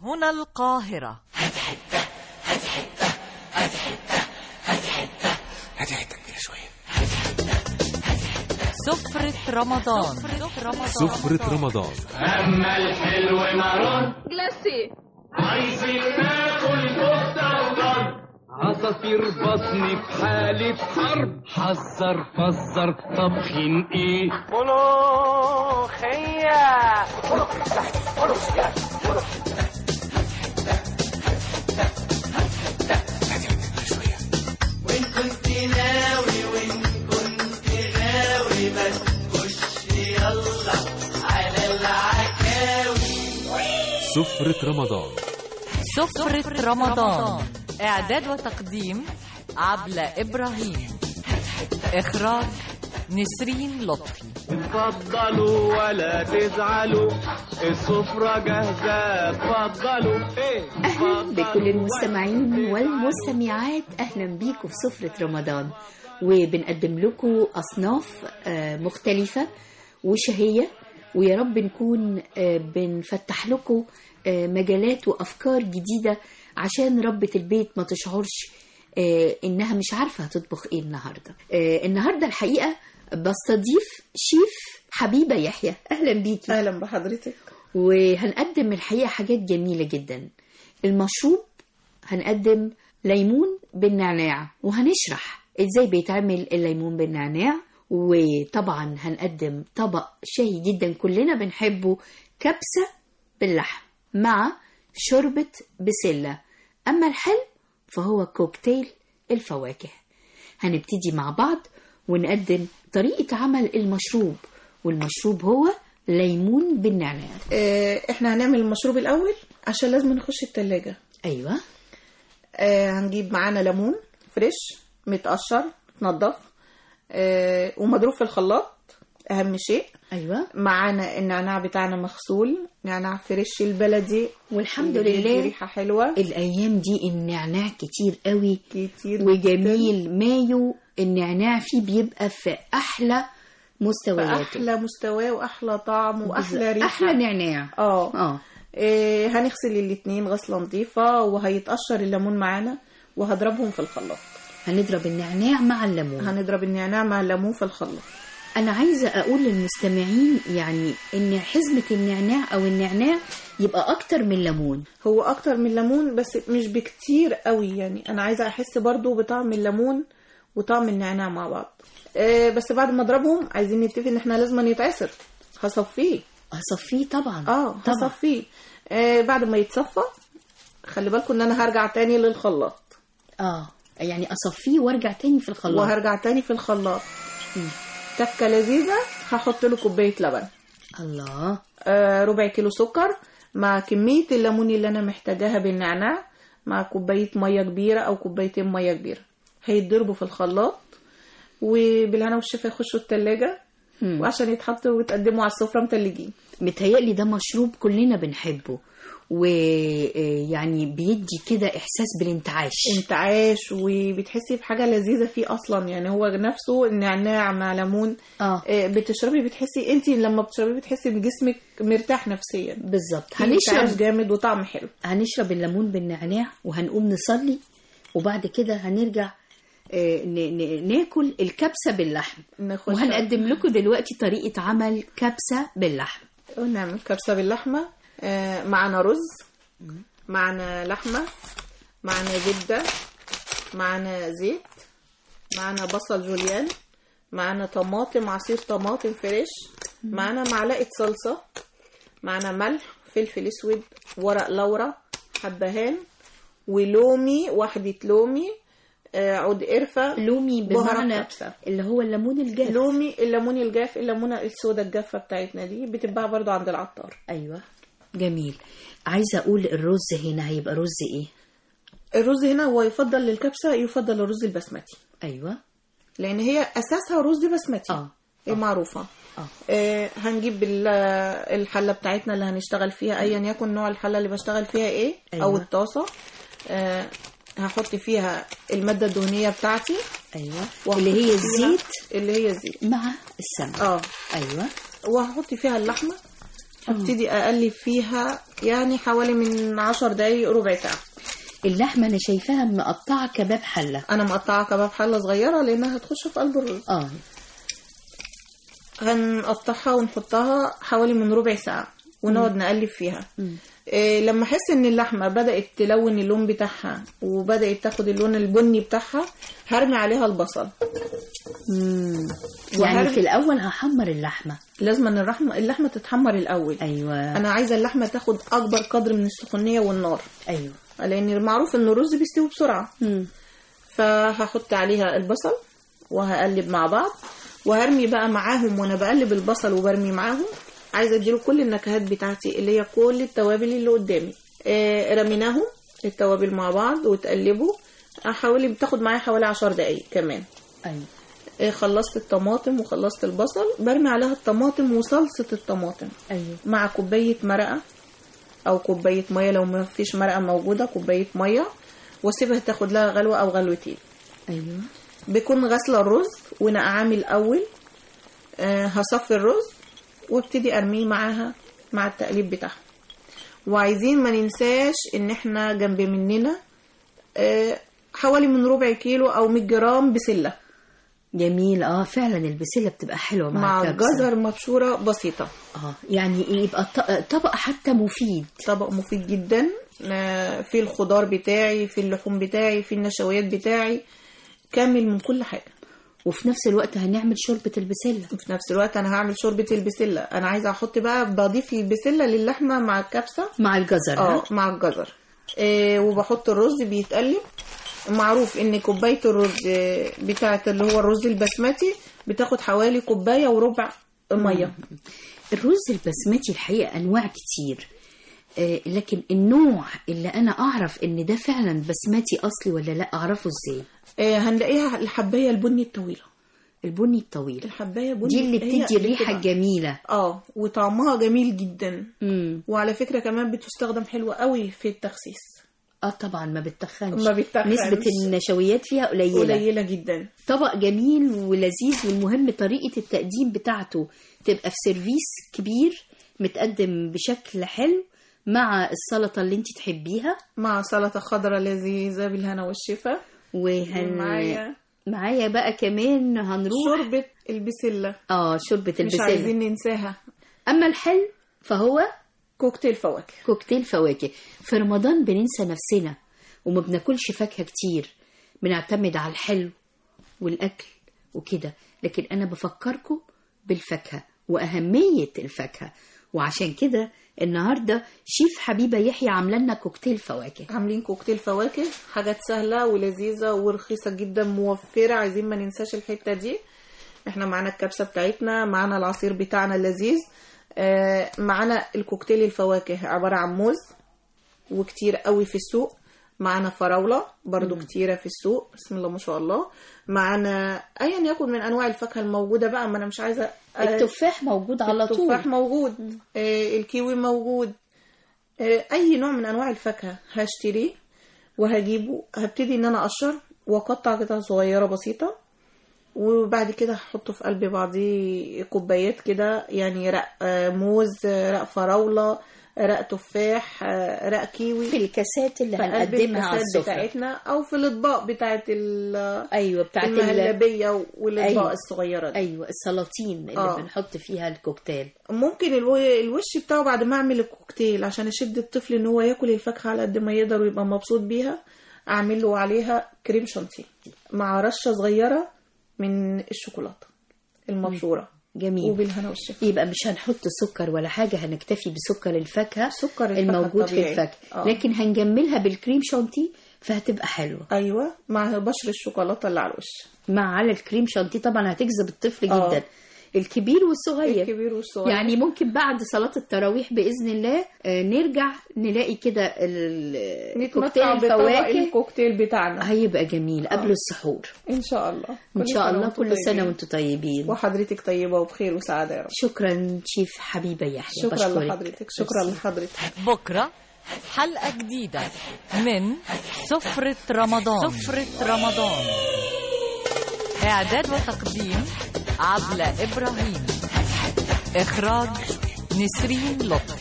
هنا القاهرة هاتي حته كبيره شويه سفرة رمضان سفرة رمضان أما الحلو مرون جلاسي عايزين ناكل كفتة وضرب عصافير بطني في حالة حرب حذر فزر طبخين ايه هاتي حته كبيره شويه سفرة رمضان سفرة رمضان إعداد وتقديم عبلة إبراهيم إخراج نسرين لطفي اتفضلوا ولا تزعلوا السفرة جاهزة اتفضلوا ايه أهلا بكل المستمعين والمستمعات أهلا بيكم في سفرة رمضان وبنقدم لكم أصناف آه، مختلفة وشهية ويا رب نكون آه، بنفتح لكم آه، مجالات وأفكار جديدة عشان ربة البيت ما تشعرش آه، إنها مش عارفة هتطبخ إيه النهاردة آه، النهاردة الحقيقة بستضيف شيف حبيبة يحيى أهلا بيكي اهلا بحضرتك وهنقدم الحقيقة حاجات جميلة جدا المشروب هنقدم ليمون بالنعناع وهنشرح ازاي بيتعمل الليمون بالنعناع وطبعا هنقدم طبق شهي جدا كلنا بنحبه كبسة باللحم مع شوربة بسلة أما الحلو فهو كوكتيل الفواكه هنبتدي مع بعض ونقدم طريقة عمل المشروب والمشروب هو ليمون بالنعناع آه احنا هنعمل المشروب الاول عشان لازم نخش التلاجة أيوة آه هنجيب معانا ليمون فريش متقشر متنضف آه ومضروب في الخلاط اهم شيء أيوة معانا النعناع بتاعنا مغسول نعناع فريش البلدي والحمد اللي بيدي لله ريحة حلوة الأيام دي النعناع كتير قوي كتير وجميل مايو النعناع فيه بيبقى في أحلى مستوياته احلى مستواه واحلى طعم واحلى ريحة أحلى نعناع اه اه إيه هنغسل الاتنين غسلة نظيفة وهيتقشر الليمون معانا وهضربهم في الخلاط هنضرب النعناع مع الليمون هنضرب النعناع مع الليمون في الخلاط أنا عايزة أقول للمستمعين يعني إن حزمة النعناع أو النعناع يبقى أكتر من ليمون هو اكتر من ليمون بس مش بكتير قوي يعني انا عايزه احس برضو بطعم الليمون وطعم النعناع مع بعض إيه بس بعد ما اضربهم عايزين نتفق ان احنا لازم يتعصر هصفيه هصفيه طبعا اه طبعا هصفيه إيه بعد ما يتصفى خلي بالكم ان انا هرجع تاني للخلاط اه يعني أصفيه وأرجع تاني في الخلاط وهرجع تاني في الخلاط تكه لذيذه هحط له كوبايه لبن الله آه، ربع كيلو سكر مع كمية الليمون اللي أنا محتاجاها بالنعناع مع كوباية مية كبيرة أو كوبايتين مية كبيرة هيتضربوا في الخلاط وبالهنا والشفا يخشوا التلاجة مم. وعشان يتحطوا ويتقدموا على السفرة متلجين متهيألي ده مشروب كلنا بنحبه ويعني بيدي كده إحساس بالانتعاش انتعاش وبتحسي بحاجة لذيذة فيه أصلا يعني هو نفسه النعناع مع ليمون اه آه، بتشربي بتحسي انت لما بتشربي بتحسي ان جسمك مرتاح نفسيا بالظبط فيه انتعاش هنشرب جامد وطعم حلو هنشرب الليمون بالنعناع وهنقوم نصلي وبعد كده هنرجع آه، ن- ن- ناكل الكبسة باللحم نخش وهنقدم لكم دلوقتي طريقة عمل كبسة باللحم ونعمل كبسة باللحمة آه، معنا رز معنا لحمة معنا زبدة معنا زيت معنا بصل جوليان معنا طماطم عصير طماطم فريش معنا معلقة صلصة معنا ملح فلفل اسود ورق لورا حبهان ولومي واحدة لومي آه، عود قرفة لومي بهارات بمعنى كبسة. اللي هو الليمون الجاف لومي الليمون الجاف الليمونة السودة الجافة بتاعتنا دي بتتباع برضو عند العطار ايوه جميل عايزة اقول الرز هنا هيبقى رز ايه الرز هنا هو يفضل للكبسة يفضل الرز البسمتي ايوه لأن هي أساسها رز بسمتي اه إيه معروفة اه آه هنجيب ال- الحلة بتاعتنا اللي هنشتغل فيها أيا يكن نوع الحلة اللي بشتغل فيها إيه أو أيوة. الطاسة آه هحط فيها المادة الدهنية بتاعتي ايوه وهحط اللي هي فيها- الزيت اللي هي الزيت مع السمنة اه ايوه وهحط فيها اللحمة هبتدي اقلب فيها يعني حوالي من عشر دقايق ربع ساعه اللحمه انا شايفاها مقطعه كباب حله انا مقطعه كباب حله صغيره لانها هتخش في قلب الرز اه هنقطعها ونحطها حوالي من ربع ساعه ونقعد نقلب فيها إيه لما احس ان اللحمه بدات تلون اللون بتاعها وبدات تاخد اللون البني بتاعها هرمي عليها البصل مم. يعني وهرب- في الاول هحمر اللحمه لازم ان اللحمه اللحمه تتحمر الاول ايوه انا عايزه اللحمه تاخد اكبر قدر من السخونيه والنار ايوه لان المعروف ان الرز بيستوي بسرعه مم. فهحط عليها البصل وهقلب مع بعض وهرمي بقى معاهم وانا بقلب البصل وبرمي معاهم عايزه اديله كل النكهات بتاعتي اللي هي كل التوابل اللي قدامي آه رميناهم التوابل مع بعض وتقلبوا حوالي بتاخد معايا حوالي عشر دقايق كمان ايوه آه خلصت الطماطم وخلصت البصل برمي عليها الطماطم وصلصه الطماطم ايوه مع كوبايه مرقه او كوبايه ميه لو ما فيش مرقه موجوده كوبايه ميه واسيبها تاخد لها غلوه او غلوتين ايوه بكون غاسله الرز ونقعاه الاول آه هصفي الرز وابتدي ارميه معاها مع التقليب بتاعها وعايزين ما ننساش ان احنا جنب مننا آه حوالي من ربع كيلو او 100 جرام بسله جميل اه فعلا البسله بتبقى حلوه مع, مع الكبسة. جزر مبشوره بسيطه اه يعني إيه يبقى الط- طبق حتى مفيد طبق مفيد جدا آه، في الخضار بتاعي في اللحوم بتاعي في النشويات بتاعي كامل من كل حاجه وفي نفس الوقت هنعمل شوربه البسله وفي نفس الوقت انا هعمل شوربه البسله انا عايزه احط بقى بضيف البسله للحمه مع الكبسه مع الجزر اه ها؟ مع الجزر آه وبحط الرز بيتقلب معروف ان كوبايه الرز آه، بتاعه اللي هو الرز البسمتي بتاخد حوالي كوبايه وربع ميه الرز البسمتي الحقيقه انواع كتير آه لكن النوع اللي انا اعرف ان ده فعلا بسمتي اصلي ولا لا اعرفه ازاي آه هنلاقيها الحبايه البني الطويله البني الطويل الحبايه بني دي اللي هي بتدي الريحه بتبقى- الجميله اه وطعمها جميل جدا امم وعلى فكره كمان بتستخدم حلوه قوي في التخسيس اه طبعا ما بتتخنش ما بتتخنش. نسبه النشويات فيها قليله قليله جدا طبق جميل ولذيذ والمهم طريقة التقديم بتاعته تبقى في سيرفيس كبير متقدم بشكل حلو مع السلطة اللي انت تحبيها مع سلطه خضراء لذيذه بالهنا والشفا وهن معايا معايا بقى كمان هنروح شوربه البسله اه شوربة مش البسلة عايزين ننساها اما الحلو فهو كوكتيل فواكه كوكتيل فواكه في رمضان بننسى نفسنا وما بناكلش فاكهة كتير بنعتمد على الحلو والأكل وكده لكن أنا بفكركم بالفاكهة وأهمية الفاكهة وعشان كده النهاردة شيف حبيبة يحيى عاملة لنا كوكتيل فواكه عاملين كوكتيل فواكه حاجات سهله ولذيذه ورخيصه جدا موفره عايزين ما ننساش الحته دي احنا معانا الكبسه بتاعتنا معانا العصير بتاعنا اللذيذ آه، معانا الكوكتيل الفواكه عباره عن موز وكتير قوي في السوق معانا فراولة برضو كتيرة في السوق بسم الله ما شاء الله معانا أيا يكن من أنواع الفاكهة الموجودة بقى ما أنا مش عايزة آه، التفاح موجود على طول التفاح موجود آه الكيوي موجود آه اي نوع من انواع الفاكهه هشتريه وهجيبه هبتدي ان انا اقشر واقطع قطع صغيره بسيطه وبعد كده هحطه في قلب بعضيه كوبايات كده يعني رق آه موز آه، رق فراوله رق تفاح آه، رق كيوي في الكاسات اللي في قلب هنقدمها على الكاسات السفرة بتاعتنا او في الاطباق بتاعت ال- أيوة بتاعت ال- المهلبيه والاطباق أيوة. الصغيره دي أيوة السلاطين اللي آه. بنحط فيها الكوكتيل ممكن الو- الوش بتاعه بعد ما اعمل الكوكتيل عشان اشد الطفل ان هو ياكل الفاكهه على قد ما يقدر ويبقى مبسوط بيها اعمل له عليها كريم شانتيه مع رشه صغيره من الشوكولاته المبشوره جميل وبالهنا والشفا يبقى مش هنحط سكر ولا حاجة هنكتفي بسكر الفاكهة سكر الفاكهة الموجود في الطبيعي. الفاكهة آه. لكن هنجملها بالكريم شانتي فهتبقى حلوة ايوه مع بشر الشوكولاته اللي على الوش مع على الكريم شانتي طبعا هتجذب الطفل آه. جدا الكبير والصغير الكبير والصغير يعني ممكن بعد صلاة التراويح بإذن الله آه، نرجع نلاقي كده ال- نتمتع كوكتيل بطبق الفواكه الكوكتيل بتاعنا هيبقى جميل قبل السحور ان شاء الله إن كل شاء سنة الله وانتم كل سنة طيبين. وانتم طيبين وحضرتك طيبه وبخير وسعاده يا رب شكرا شيف حبيبة يحيى شكرا بشكرك. لحضرتك شكرا لحضرتك بكرة حلقة جديدة من سفرة رمضان سفرة رمضان إعداد وتقديم عبلة إبراهيم إخراج نسرين لطفي